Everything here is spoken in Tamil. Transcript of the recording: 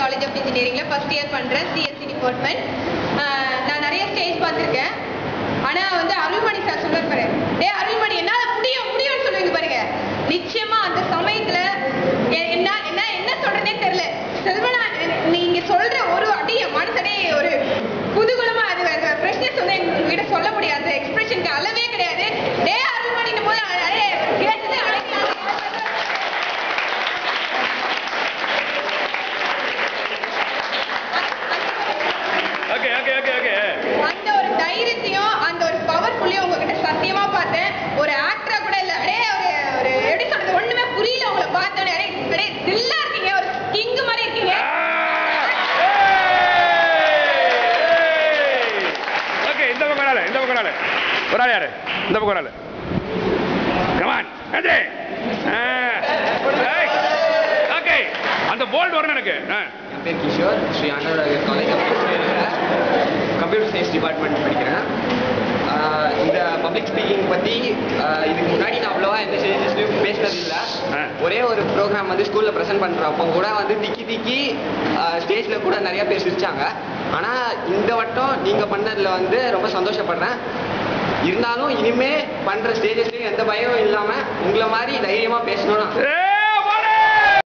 காலேஜ் ஆஃப் இன்ஜினியரிங்கில் ஃபர்ஸ்ட் இயர் பண்ணுறேன் சிஎஸ்சி டிபார்ட்மெண்ட் நான் நிறைய ஸ்டேஜ் பார்த்துருக்கேன் ஆனால் வந்து அருள்மணி சார் சொல்லுவார் பாரு டே அருள்மணி என்னால் முடியும் முடியும்னு சொல்லுவீங்க பாருங்க நிச்சயமா அந்த சமயத்தில் என்ன என்ன என்ன சொல்றதே தெரியல செல்வனா நீங்க சொல்ற ஒரு அடி என் மனசடே ஒரு குதூகலமா அது அந்த ஃப்ரெஷ்னஸ் வந்து எங்ககிட்ட சொல்ல முடியாது அந்த எக்ஸ்பிரஷனுக்கு அளவே கிடையாது டே அருள்மணின்னும் போது அடே கேட்டதே அழைக்கலாம் ஓகே ஓகே ஓகே ஓகே அந்த ஒரு தைரியத்தையும் அந்த ஒரு பவர்ஃபுல்லையும் உங்ககிட்ட சத்தியமா பார்த்தேன் ஒரு ஆக்டரா கூட இல்ல அடே ஒரு ஒரு எப்படி சொல்றது ஒண்ணுமே புரியல உங்களை பார்த்தோன்னே அடே அடே தில்லா இருக்கீங்க ஒரு கிங் மாதிரி இருக்கீங்க ஓகே இந்த பக்கம் ஒரு ஆளு இந்த பக்கம் ஒரு ஆளு ஒரு ஆள் யாரு இந்த பக்கம் ஒரு ஆளு கமான் அஜய் ஓகே அந்த போல்ட் வரணும் எனக்கு ஆ. என் பேர் கிஷோர் ஸ்ரீ அண்ணா காலேஜ் ஆஃப் இன்ஜினியரிங்கில் கம்ப்யூட்டர் சயின்ஸ் டிபார்ட்மெண்ட் படிக்கிறேன் ஆஹ் இந்த பப்ளிக் ஸ்பீக்கிங் பற்றி இதுக்கு முன்னாடி நான் அவ்வளோவா எந்த ஸ்டேஜஸ்லையும் பேசினது இல்லை ஆ. ஒரே ஒரு ப்ரோக்ராம் வந்து ஸ்கூலில் ப்ரெசென்ட் பண்ணுறப்போ கூட வந்து திக்கி திக்கி ஸ்டேஜில் கூட நிறையா பேர் சிரிச்சாங்க ஆனால் இந்த வட்டம் நீங்கள் பண்ணதில் வந்து ரொம்ப சந்தோஷப்படுறேன் இருந்தாலும் இனிமே பண்ணுற ஸ்டேஜஸ்லையும் எந்த பயமும் இல்லாமல் உங்களை மாதிரி தைரியமாக பேசணும்னு ஏய்